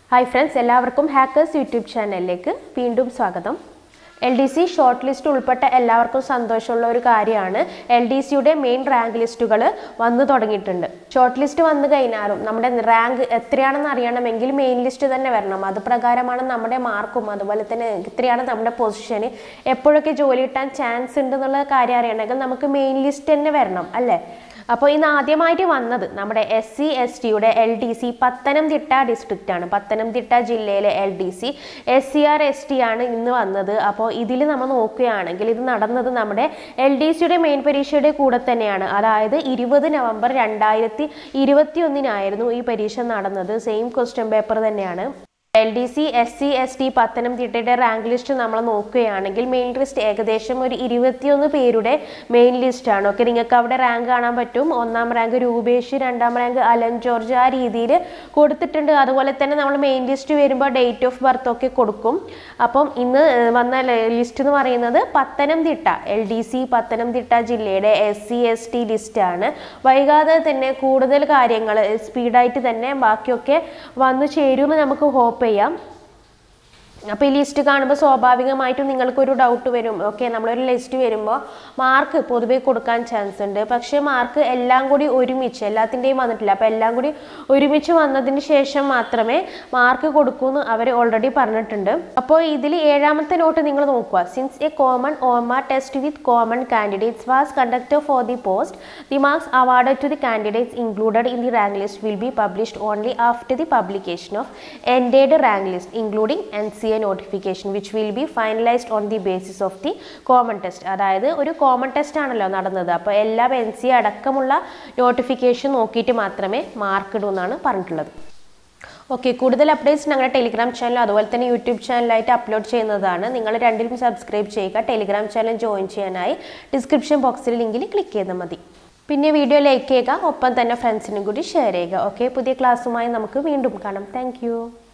hi friends എല്ലാവർക്കും hackers YouTube ചാനലിലേക്ക് വീണ്ടും സ്വാഗതം L D C short list ഉൾപ്പെട്ട എല്ലാവർക്കും സന്തോഷമുള്ള ഒരു കാര്യമാണ് എൽ ഡി സിയുടെ മെയിൻ റാങ്ക് ലിസ്റ്റുകൾ വന്നു തുടങ്ങിയിട്ടുണ്ട് ഷോർട്ട് ലിസ്റ്റ് വന്നു കഴിഞ്ഞാലും നമ്മുടെ റാങ്ക് എത്രയാണെന്ന് അറിയണമെങ്കിൽ മെയിൻ ലിസ്റ്റ് തന്നെ വരണം അത് പ്രകാരമാണ് നമ്മുടെ മാർക്കും അതുപോലെ തന്നെ എത്രയാണ് നമ്മുടെ പൊസിഷന് എപ്പോഴൊക്കെ ജോലി കിട്ടാൻ ചാൻസ് ഉണ്ട് എന്നുള്ള കാര്യം അറിയണമെങ്കിൽ നമുക്ക് മെയിൻ ലിസ്റ്റ് തന്നെ വരണം അല്ലേ അപ്പോൾ ഇന്ന് ആദ്യമായിട്ട് വന്നത് നമ്മുടെ എസ് സി എസ് ടിയുടെ L D C Pathanamthitta district ആണ് പത്തനംതിട്ട ജില്ലയിലെ L D C S C R S T ആണ് ഇന്ന് വന്നത് അപ്പോൾ ഇതിൽ നമ്മൾ നോക്കുകയാണെങ്കിൽ ഇത് നടന്നത് നമ്മുടെ എൽ ഡി സിയുടെ മെയിൻ പരീക്ഷയുടെ കൂടെ തന്നെയാണ് അതായത് ഇരുപത് നവംബർ രണ്ടായിരത്തി ഇരുപത്തി ഒന്നിനായിരുന്നു ഈ പരീക്ഷ നടന്നത് സെയിം ക്വസ്റ്റ്യൻ പേപ്പർ തന്നെയാണ് L D C S C S T പത്തനംതിട്ടയുടെ റാങ്ക് ലിസ്റ്റ് നമ്മൾ നോക്കുകയാണെങ്കിൽ മെയിൻ ലിസ്റ്റ് ഏകദേശം ഒരു ഇരുപത്തിയൊന്ന് പേരുടെ മെയിൻ ലിസ്റ്റ് ആണ് ഓക്കെ നിങ്ങൾക്ക് അവിടെ റാങ്ക് കാണാൻ പറ്റും ഒന്നാം റാങ്ക് രൂപേഷ് രണ്ടാം റാങ്ക് അലൻ ജോർജ് ആ രീതിയിൽ കൊടുത്തിട്ടുണ്ട് അതുപോലെ തന്നെ നമ്മൾ മെയിൻ ലിസ്റ്റ് വരുമ്പോൾ ഡേറ്റ് ഓഫ് ബർത്ത് ഒക്കെ കൊടുക്കും അപ്പം ഇന്ന് വന്ന ലിസ്റ്റ് എന്ന് പറയുന്നത് Pathanamthitta L D C Pathanamthitta ജില്ലയുടെ എസ് സി എസ് ടി ലിസ്റ്റാണ് വൈകാതെ തന്നെ കൂടുതൽ കാര്യങ്ങൾ സ്പീഡായിട്ട് തന്നെ ബാക്കിയൊക്കെ വന്നു ചേരുമെന്ന് നമുക്ക് ഹോപ്പ് ചെയ്യാം അപ്പോൾ ഈ ലിസ്റ്റ് കാണുമ്പോൾ സ്വാഭാവികമായിട്ടും നിങ്ങൾക്കൊരു ഡൗട്ട് വരും ഓക്കെ നമ്മളൊരു ലിസ്റ്റ് വരുമ്പോൾ മാർക്ക് പൊതുവെ കൊടുക്കാൻ ചാൻസ് ഉണ്ട് പക്ഷേ മാർക്ക് എല്ലാം കൂടി ഒരുമിച്ച് എല്ലാത്തിൻ്റെയും വന്നിട്ടില്ല അപ്പോൾ എല്ലാം കൂടി ഒരുമിച്ച് വന്നതിന് ശേഷം മാത്രമേ മാർക്ക് കൊടുക്കൂ എന്ന് അവർ ഓൾറെഡി പറഞ്ഞിട്ടുണ്ട് അപ്പോൾ ഇതിൽ ഏഴാമത്തെ നോട്ട് നിങ്ങൾ നോക്കുക since a common OMR test with common candidates was conducted for the post the marks awarded to the candidates included in the rank list will be published only after the publication of ended rank list including NCA notification which will be finalized on the basis of the common test അതായത് ഒരു common test ആണല്ലോ നടന്നത് അപ്പോൾ എല്ലാ N C അടക്കമുള്ള notification നോക്കിയിട്ട് മാത്രമേ mark ഇടൂ എന്നാണ് പറഞ്ഞിട്ടുള്ളത് ഓക്കെ കൂടുതൽ അപ്ഡേറ്റ്സ് ഞങ്ങളുടെ ടെലിഗ്രാം ചാനൽ അതുപോലെ തന്നെ യൂട്യൂബ് ചാനലായിട്ട് അപ്ലോഡ് ചെയ്യുന്നതാണ് നിങ്ങൾ രണ്ടിലും സബ്സ്ക്രൈബ് ചെയ്യുക ടെലിഗ്രാം ചാനൽ ജോയിൻ ചെയ്യാനായി ഡിസ്ക്രിപ്ഷൻ ബോക്സിൽ ലിങ്കിൽ ക്ലിക്ക് ചെയ്താൽ മതി പിന്നെ വീഡിയോ ലൈക്ക് ചെയ്യുക ഒപ്പം തന്നെ ഫ്രണ്ട്സിനും കൂടി ഷെയർ ചെയ്യുക ഓക്കെ പുതിയ ക്ലാസ്സുമായി നമുക്ക് വീണ്ടും കാണാം താങ്ക്